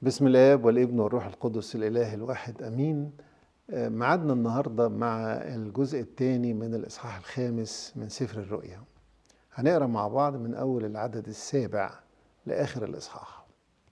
بسم الاب والابن والروح القدس الاله الواحد امين آه، ميعادنا النهارده مع الجزء الثاني من الاصحاح الخامس من سفر الرؤيا هنقرا مع بعض من اول العدد السابع لاخر الاصحاح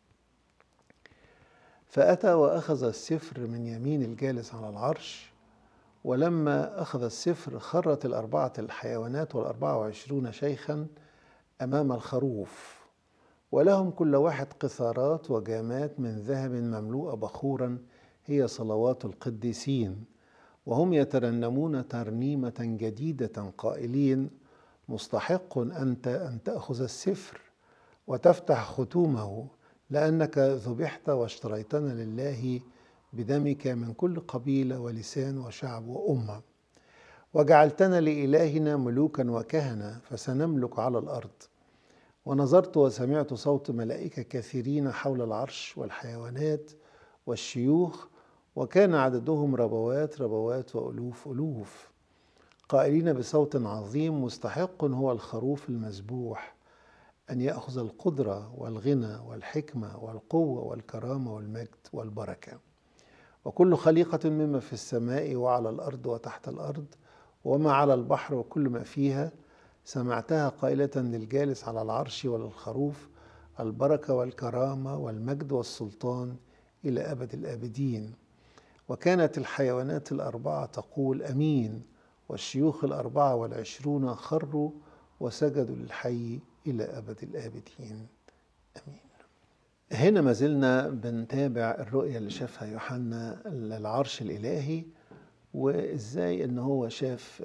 فاتى واخذ السفر من يمين الجالس على العرش ولما اخذ السفر خرت الاربعه الحيوانات والاربعه وعشرون شيخا امام الخروف ولهم كل واحد قثارات وجامات من ذهب مملوءة بخورا هي صلوات القديسين وهم يترنمون ترنيمة جديدة قائلين مستحق أنت أن تأخذ السفر وتفتح ختومه لأنك ذبحت واشتريتنا لله بدمك من كل قبيلة ولسان وشعب وأمة وجعلتنا لإلهنا ملوكا وكهنة فسنملك على الأرض ونظرت وسمعت صوت ملائكة كثيرين حول العرش والحيوانات والشيوخ وكان عددهم ربوات ربوات وألوف ألوف قائلين بصوت عظيم مستحق هو الخروف المذبوح أن يأخذ القدرة والغنى والحكمة والقوة والكرامة والمجد والبركة وكل خليقة مما في السماء وعلى الأرض وتحت الأرض وما على البحر وكل ما فيها سمعتها قائلة للجالس على العرش وللخروف البركة والكرامة والمجد والسلطان إلى أبد الآبدين وكانت الحيوانات الأربعة تقول أمين والشيوخ الأربعة والعشرون خروا وسجدوا للحي إلى أبد الآبدين أمين هنا ما زلنا بنتابع الرؤية اللي شافها يوحنا للعرش الإلهي وإزاي إن هو شاف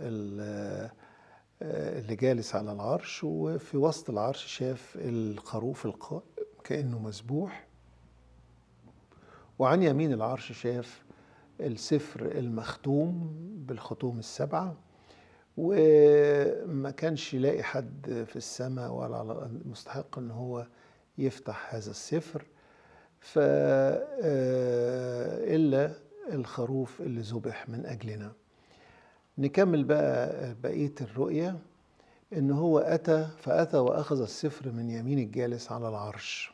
اللي جالس على العرش وفي وسط العرش شاف الخروف القائم كأنه مذبوح وعن يمين العرش شاف السفر المختوم بالختوم السبعة وما كانش يلاقي حد في السماء ولا مستحق ان هو يفتح هذا السفر ف إلا الخروف اللي ذبح من أجلنا نكمل بقى بقية الرؤية إن هو أتى فأتى وأخذ السفر من يمين الجالس على العرش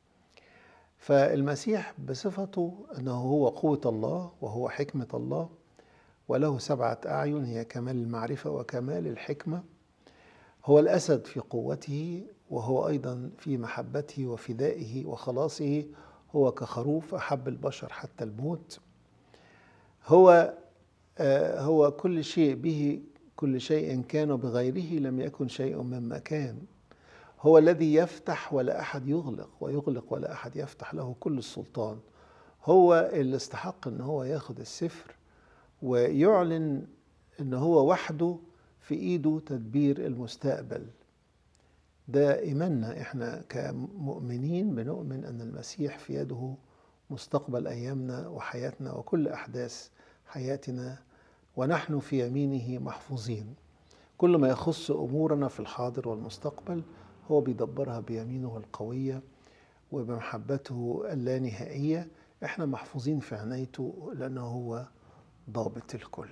فالمسيح بصفته أنه هو قوة الله وهو حكمة الله وله سبعة أعين هي كمال المعرفة وكمال الحكمة هو الأسد في قوته وهو أيضا في محبته وفدائه وخلاصه هو كخروف أحب البشر حتى الموت هو هو كل شيء به كل شيء كان وبغيره لم يكن شيء مما كان هو الذي يفتح ولا احد يغلق ويغلق ولا احد يفتح له كل السلطان هو اللي استحق ان هو ياخد السفر ويعلن ان هو وحده في ايده تدبير المستقبل ده ايماننا احنا كمؤمنين بنؤمن ان المسيح في يده مستقبل ايامنا وحياتنا وكل احداث حياتنا ونحن في يمينه محفوظين كل ما يخص امورنا في الحاضر والمستقبل هو بيدبرها بيمينه القويه وبمحبته اللانهائيه احنا محفوظين في عنايته لانه هو ضابط الكل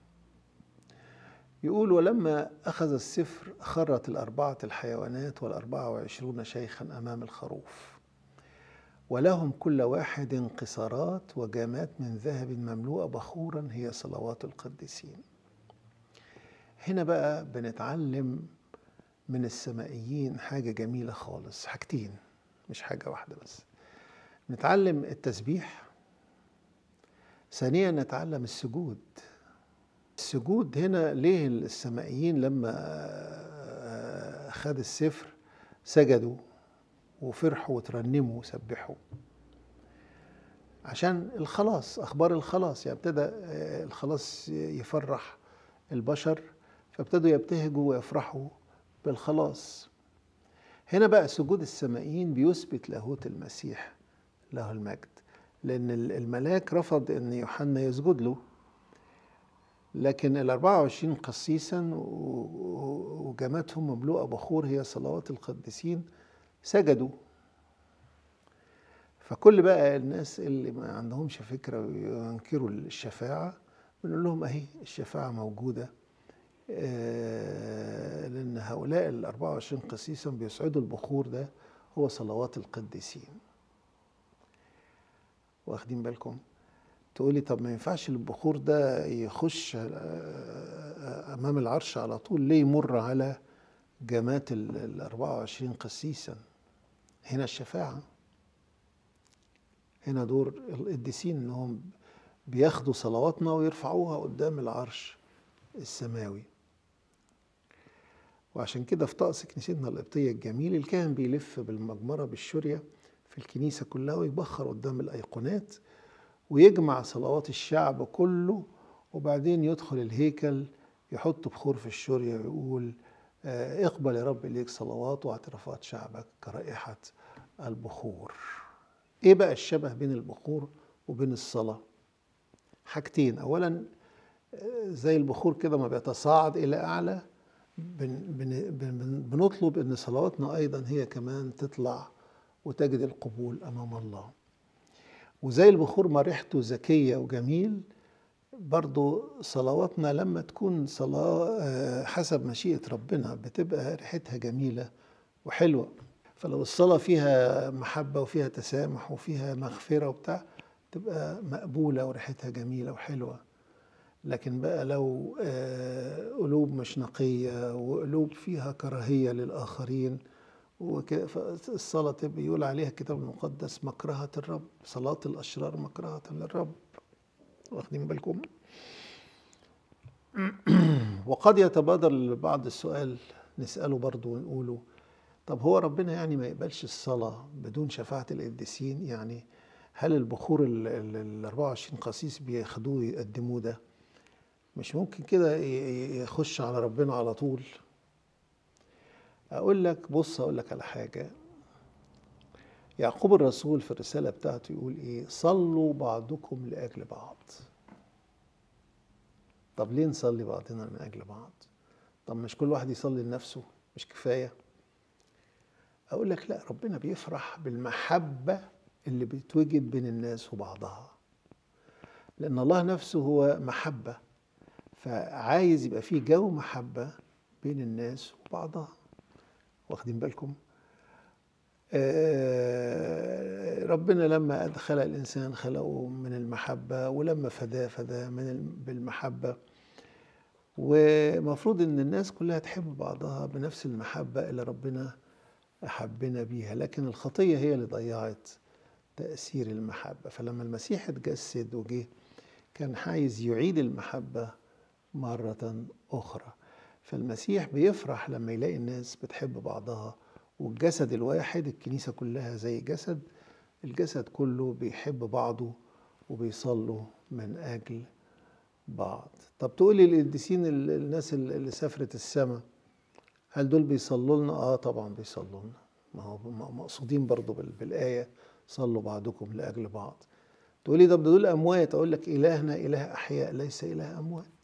يقول ولما أخذ السفر خرت الأربعة الحيوانات والأربعة وعشرون شيخا أمام الخروف ولهم كل واحد قصارات وجامات من ذهب مملوءة بخورا هي صلوات القديسين هنا بقى بنتعلم من السمائيين حاجة جميلة خالص حاجتين مش حاجة واحدة بس نتعلم التسبيح ثانيا نتعلم السجود السجود هنا ليه السمائيين لما خد السفر سجدوا وفرحوا وترنموا وسبحوا عشان الخلاص اخبار الخلاص يعني ابتدى الخلاص يفرح البشر فابتدوا يبتهجوا ويفرحوا بالخلاص هنا بقى سجود السمائيين بيثبت لاهوت المسيح له المجد لان الملاك رفض ان يوحنا يسجد له لكن ال 24 قسيسا وجاماتهم مملوءه بخور هي صلوات القديسين سجدوا فكل بقى الناس اللي ما عندهمش فكره وينكروا الشفاعه بنقول لهم اهي الشفاعه موجوده لان هؤلاء ال 24 قسيسا بيسعدوا البخور ده هو صلوات القديسين واخدين بالكم تقولي طب ما ينفعش البخور ده يخش امام العرش على طول ليه يمر على جمات ال 24 قسيسا هنا الشفاعه هنا دور القديسين انهم بياخدوا صلواتنا ويرفعوها قدام العرش السماوي وعشان كده في طقس كنيستنا القبطية الجميل الكاهن بيلف بالمجمرة بالشورية في الكنيسة كلها ويبخر قدام الأيقونات ويجمع صلوات الشعب كله وبعدين يدخل الهيكل يحط بخور في الشورية ويقول آه، اقبل يا رب إليك صلوات واعترافات شعبك كرائحة البخور ايه بقى الشبه بين البخور وبين الصلاة حاجتين اولا آه، زي البخور كده ما بيتصاعد الى اعلى بن بن بن بنطلب ان صلواتنا ايضا هي كمان تطلع وتجد القبول امام الله وزي البخور ما ريحته ذكيه وجميل برضو صلواتنا لما تكون صلاة آه، حسب مشيئة ربنا بتبقى ريحتها جميلة وحلوة فلو الصلاة فيها محبة وفيها تسامح وفيها مغفرة وبتاع تبقى مقبولة وريحتها جميلة وحلوة لكن بقى لو آه، قلوب مش نقية وقلوب فيها كراهية للآخرين الصلاة بيقول عليها الكتاب المقدس مكرهة الرب صلاة الأشرار مكرهة للرب واخدين بالكم وقد يتبادر لبعض السؤال نسأله برضو ونقوله طب هو ربنا يعني ما يقبلش الصلاة بدون شفاعة القديسين يعني هل البخور ال 24 قسيس بياخدوه يقدموه ده مش ممكن كده يخش على ربنا على طول اقول لك بص اقول لك على حاجه يعقوب الرسول في الرساله بتاعته يقول ايه صلوا بعضكم لاجل بعض طب ليه نصلي بعضنا من اجل بعض طب مش كل واحد يصلي لنفسه مش كفايه اقول لك لا ربنا بيفرح بالمحبه اللي بتوجد بين الناس وبعضها لان الله نفسه هو محبه فعايز يبقى فيه جو محبة بين الناس وبعضها واخدين بالكم آه، ربنا لما خلق الإنسان خلقه من المحبة ولما فداه فداه من بالمحبة ومفروض ان الناس كلها تحب بعضها بنفس المحبة اللي ربنا أحبنا بيها لكن الخطية هي اللي ضيعت تأثير المحبة فلما المسيح اتجسد وجه كان عايز يعيد المحبة مرة أخرى فالمسيح بيفرح لما يلاقي الناس بتحب بعضها والجسد الواحد الكنيسة كلها زي جسد الجسد كله بيحب بعضه وبيصلوا من أجل بعض طب تقولي القديسين الناس اللي سافرت السماء هل دول بيصلوا لنا؟ اه طبعا بيصلوا لنا ما هو مقصودين برضو بالآية صلوا بعضكم لأجل بعض تقولي طب دول أموات أقول لك إلهنا إله أحياء ليس إله أموات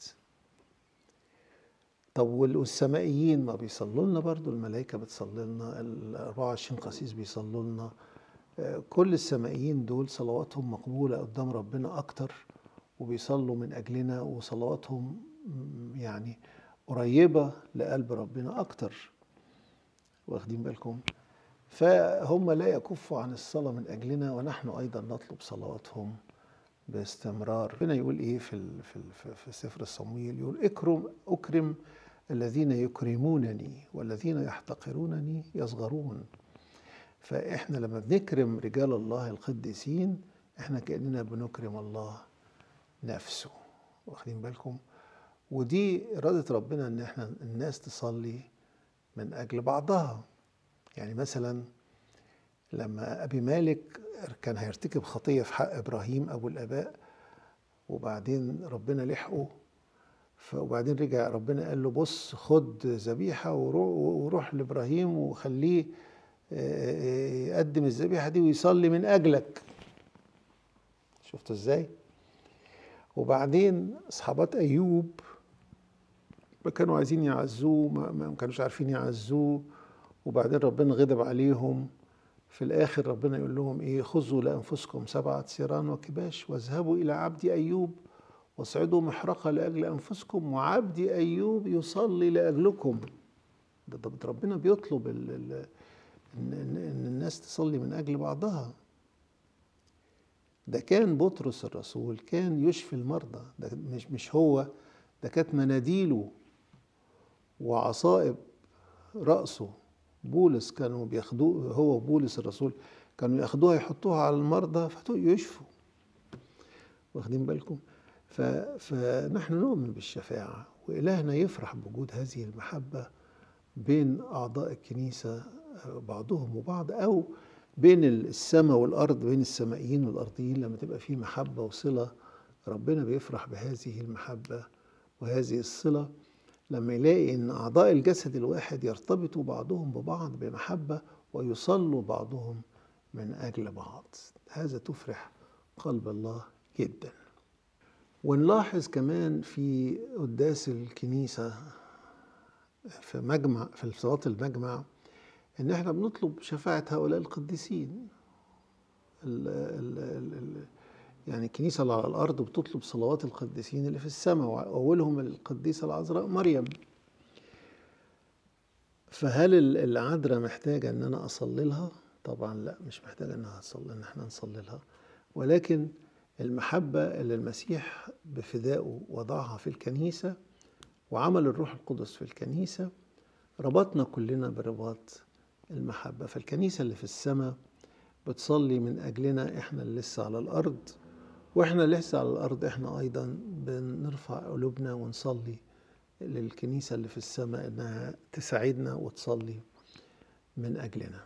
طب والسمائيين ما بيصلوا لنا برضو الملائكة بتصلي لنا ال 24 قسيس بيصلوا لنا آه، كل السمائيين دول صلواتهم مقبولة قدام ربنا أكتر وبيصلوا من أجلنا وصلواتهم يعني قريبة لقلب ربنا أكتر واخدين بالكم فهم لا يكفوا عن الصلاة من أجلنا ونحن أيضا نطلب صلواتهم باستمرار ربنا يقول إيه في, في, في سفر الصمويل يقول اكرم أكرم الذين يكرمونني والذين يحتقرونني يصغرون فإحنا لما بنكرم رجال الله القديسين إحنا كأننا بنكرم الله نفسه واخدين بالكم ودي إرادة ربنا إن إحنا الناس تصلي من أجل بعضها يعني مثلا لما أبي مالك كان هيرتكب خطية في حق إبراهيم أبو الآباء وبعدين ربنا لحقه وبعدين رجع ربنا قال له بص خد ذبيحة وروح لإبراهيم وخليه يقدم الذبيحة دي ويصلي من أجلك شفتوا ازاي وبعدين أصحابات أيوب ما كانوا عايزين يعزوه ما كانوش عارفين يعزوه وبعدين ربنا غضب عليهم في الآخر ربنا يقول لهم إيه خذوا لأنفسكم سبعة سيران وكباش واذهبوا إلى عبد أيوب واصعدوا محرقة لأجل أنفسكم وعبدي أيوب يصلي لأجلكم ده ربنا بيطلب ال ال إن, إن الناس تصلي من أجل بعضها ده كان بطرس الرسول كان يشفي المرضى ده مش مش هو ده كانت مناديله وعصائب رأسه بولس كانوا بياخدوه هو وبولس الرسول كانوا ياخدوها يحطوها على المرضى فيشفوا واخدين بالكم فنحن نؤمن بالشفاعة وإلهنا يفرح بوجود هذه المحبة بين أعضاء الكنيسة بعضهم وبعض أو بين السماء والأرض بين السمائيين والأرضيين لما تبقى في محبة وصلة ربنا بيفرح بهذه المحبة وهذه الصلة لما يلاقي ان اعضاء الجسد الواحد يرتبطوا بعضهم ببعض بمحبه ويصلوا بعضهم من اجل بعض هذا تفرح قلب الله جدا ونلاحظ كمان في قداس الكنيسه في مجمع في صلاه المجمع ان احنا بنطلب شفاعه هؤلاء القديسين ال ال ال يعني الكنيسة اللي على الأرض بتطلب صلوات القديسين اللي في السماء وأولهم القديسة العذراء مريم فهل العذراء محتاجة إن أنا أصلي لها؟ طبعا لا مش محتاجة إنها تصلي إن إحنا نصلي لها ولكن المحبة اللي المسيح بفدائه وضعها في الكنيسة وعمل الروح القدس في الكنيسة ربطنا كلنا برباط المحبة فالكنيسة اللي في السماء بتصلي من أجلنا إحنا اللي لسه على الأرض واحنا لسه على الارض احنا ايضا بنرفع قلوبنا ونصلي للكنيسه اللي في السماء انها تساعدنا وتصلي من اجلنا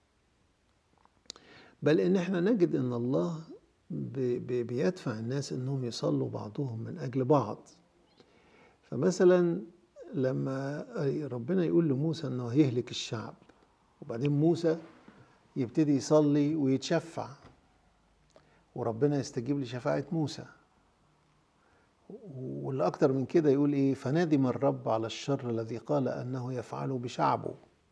بل ان احنا نجد ان الله بيدفع الناس انهم يصلوا بعضهم من اجل بعض فمثلا لما ربنا يقول لموسى انه هيهلك الشعب وبعدين موسى يبتدي يصلي ويتشفع وربنا يستجيب لشفاعة موسى واللي أكتر من كده يقول إيه فنادم الرب على الشر الذي قال أنه يفعله بشعبه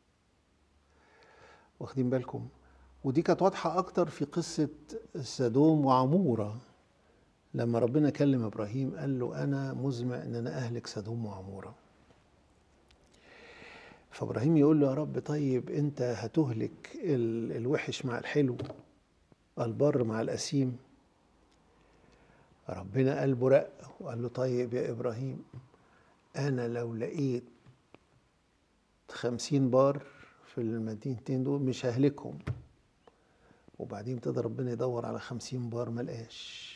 واخدين بالكم ودي كانت واضحة أكتر في قصة سدوم وعمورة لما ربنا كلم إبراهيم قال له أنا مزمع إن أنا أهلك سدوم وعمورة فإبراهيم يقول له يا رب طيب أنت هتهلك الوحش مع الحلو البر مع الأسيم ربنا قلبه رق وقال له طيب يا إبراهيم أنا لو لقيت خمسين بار في المدينتين دول مش ههلكهم وبعدين ابتدى ربنا يدور على خمسين بار ملقاش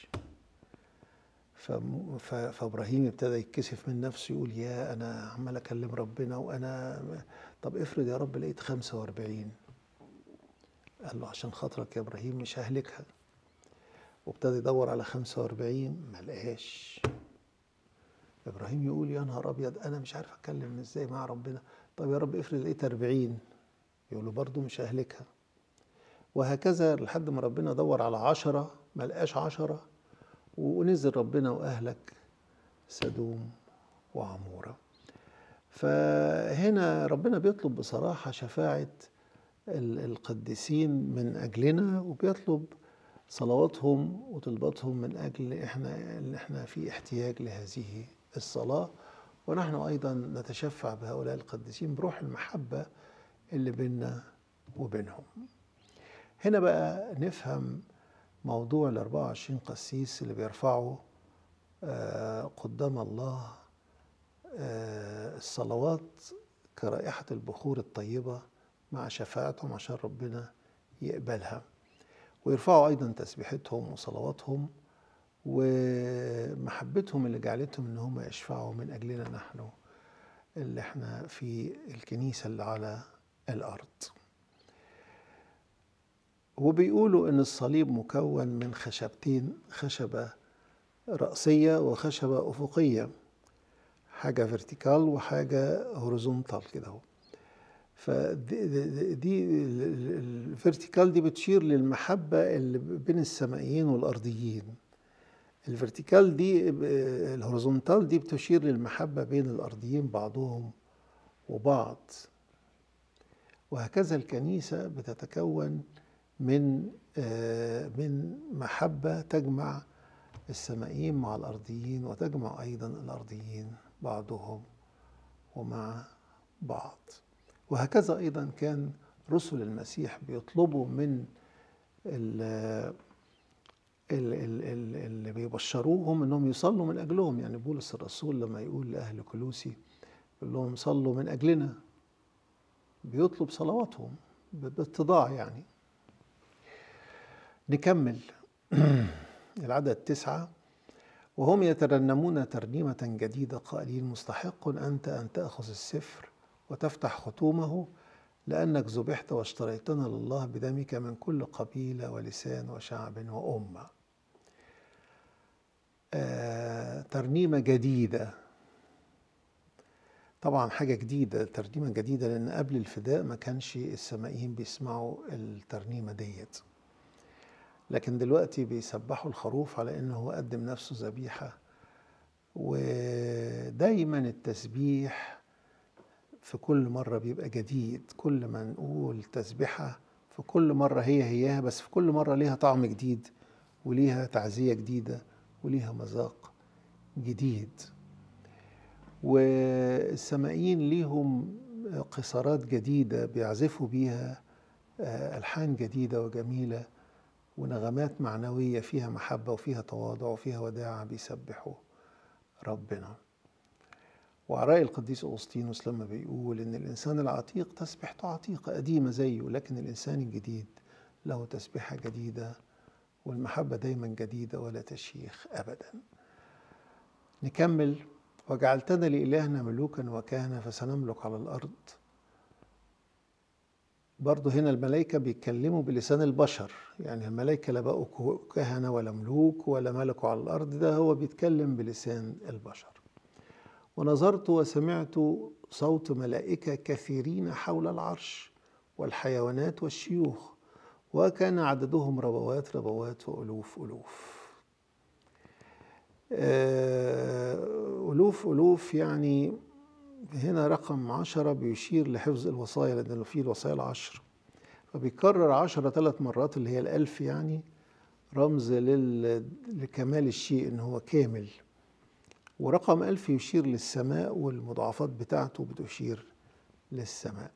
فابراهيم ابتدى يتكسف من نفسه يقول يا انا عمال اكلم ربنا وانا طب افرض يا رب لقيت خمسة واربعين قال له عشان خاطرك يا ابراهيم مش ههلكها وابتدى يدور على 45 ما لقاش ابراهيم يقول يا نهار ابيض انا مش عارف اتكلم ازاي مع ربنا طب يا رب افرض لقيت 40 يقول له برضه مش ههلكها وهكذا لحد ما ربنا دور على عشرة ما لقاش عشرة ونزل ربنا وأهلك سدوم وعمورة فهنا ربنا بيطلب بصراحة شفاعة القديسين من أجلنا وبيطلب صلواتهم وطلباتهم من أجل إحنا اللي إحنا في احتياج لهذه الصلاة ونحن أيضا نتشفع بهؤلاء القديسين بروح المحبة اللي بيننا وبينهم هنا بقى نفهم موضوع ال 24 قسيس اللي بيرفعوا قدام الله الصلوات كرائحة البخور الطيبة مع شفاعتهم عشان ربنا يقبلها ويرفعوا أيضا تسبيحتهم وصلواتهم ومحبتهم اللي جعلتهم ان هم يشفعوا من اجلنا نحن اللي احنا في الكنيسه اللي على الارض وبيقولوا ان الصليب مكون من خشبتين خشبه راسيه وخشبه افقيه حاجه فيرتيكال وحاجه هوريزونتال كده اهو فدي دي الفيرتيكال دي بتشير للمحبة اللي بين السمائيين والأرضيين الفيرتيكال دي الهوريزونتال دي بتشير للمحبة بين الأرضيين بعضهم وبعض وهكذا الكنيسة بتتكون من من محبة تجمع السمائيين مع الأرضيين وتجمع أيضا الأرضيين بعضهم ومع بعض وهكذا ايضا كان رسل المسيح بيطلبوا من ال- ال- ال- اللي بيبشروهم انهم يصلوا من اجلهم يعني بولس الرسول لما يقول لاهل كلوسي يقول لهم صلوا من اجلنا بيطلب صلواتهم ب- باتضاع يعني نكمل العدد تسعة وهم يترنمون ترنيمة جديدة قائلين مستحق أنت أن تأخذ السفر وتفتح ختومه لأنك ذبحت واشتريتنا لله بدمك من كل قبيلة ولسان وشعب وأمة آه، ترنيمة جديدة طبعا حاجة جديدة ترنيمة جديدة لأن قبل الفداء ما كانش السمائيين بيسمعوا الترنيمة ديت لكن دلوقتي بيسبحوا الخروف على انه هو قدم نفسه ذبيحه ودايما التسبيح في كل مره بيبقى جديد كل ما نقول تسبيحه في كل مره هي هياها بس في كل مره ليها طعم جديد وليها تعزيه جديده وليها مذاق جديد والسمائيين ليهم قصارات جديده بيعزفوا بيها آه، الحان جديده وجميله ونغمات معنوية فيها محبة وفيها تواضع وفيها وداعة بيسبحوا ربنا وعراء القديس أغسطينوس لما بيقول إن الإنسان العتيق تسبحته عتيقة قديمة زيه لكن الإنسان الجديد له تسبيحة جديدة والمحبة دايما جديدة ولا تشيخ أبدا نكمل وجعلتنا لإلهنا ملوكا وكهنة فسنملك على الأرض برضه هنا الملائكة بيتكلموا بلسان البشر يعني الملائكة لا بقوا كهنة ولا ملوك ولا ملكوا على الأرض ده هو بيتكلم بلسان البشر ونظرت وسمعت صوت ملائكة كثيرين حول العرش والحيوانات والشيوخ وكان عددهم ربوات ربوات وألوف ألوف آه، ألوف ألوف يعني هنا رقم عشرة بيشير لحفظ الوصايا لأنه فيه الوصايا العشر فبيكرر عشرة ثلاث مرات اللي هي الألف يعني رمز لل... لكمال الشيء إن هو كامل ورقم ألف يشير للسماء والمضاعفات بتاعته بتشير للسماء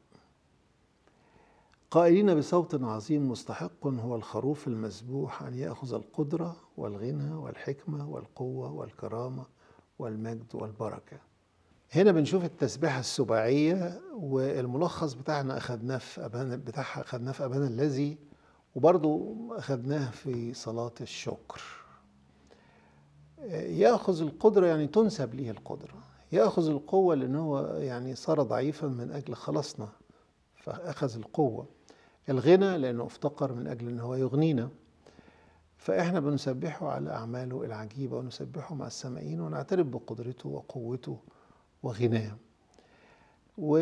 قائلين بصوت عظيم مستحق هو الخروف المذبوح أن يأخذ القدرة والغنى والحكمة والقوة والكرامة والمجد والبركة هنا بنشوف التسبيحة السباعية والملخص بتاعنا أخدناه في أبانا بتاعها أخدناه في أبانا الذي وبرضو أخدناه في صلاة الشكر يأخذ القدرة يعني تنسب ليه القدرة يأخذ القوة لأن هو يعني صار ضعيفا من أجل خلاصنا فأخذ القوة الغنى لأنه افتقر من أجل أن هو يغنينا فإحنا بنسبحه على أعماله العجيبة ونسبحه مع السامعين ونعترف بقدرته وقوته وغناه و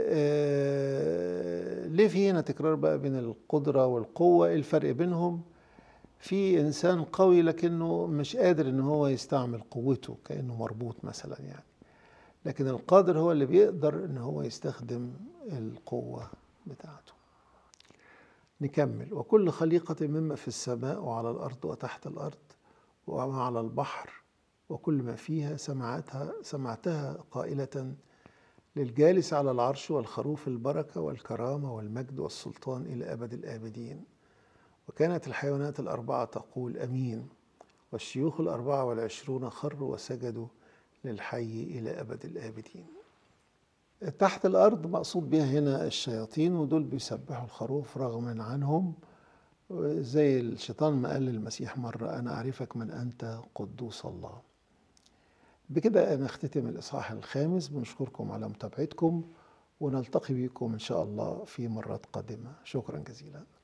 آه، ليه في هنا تكرار بقى بين القدرة والقوة إيه الفرق بينهم في إنسان قوي لكنه مش قادر إن هو يستعمل قوته كأنه مربوط مثلا يعني لكن القادر هو اللي بيقدر إن هو يستخدم القوة بتاعته نكمل وكل خليقة مما في السماء وعلى الأرض وتحت الأرض وما على البحر وكل ما فيها سمعتها سمعتها قائلة للجالس على العرش والخروف البركة والكرامة والمجد والسلطان إلى أبد الآبدين وكانت الحيوانات الأربعة تقول أمين والشيوخ الأربعة والعشرون خروا وسجدوا للحي إلى أبد الآبدين تحت الأرض مقصود بها هنا الشياطين ودول بيسبحوا الخروف رغما عنهم زي الشيطان ما قال للمسيح مرة أنا أعرفك من أنت قدوس الله بكده نختتم الإصحاح الخامس بنشكركم على متابعتكم ونلتقي بكم إن شاء الله في مرات قادمة شكرا جزيلا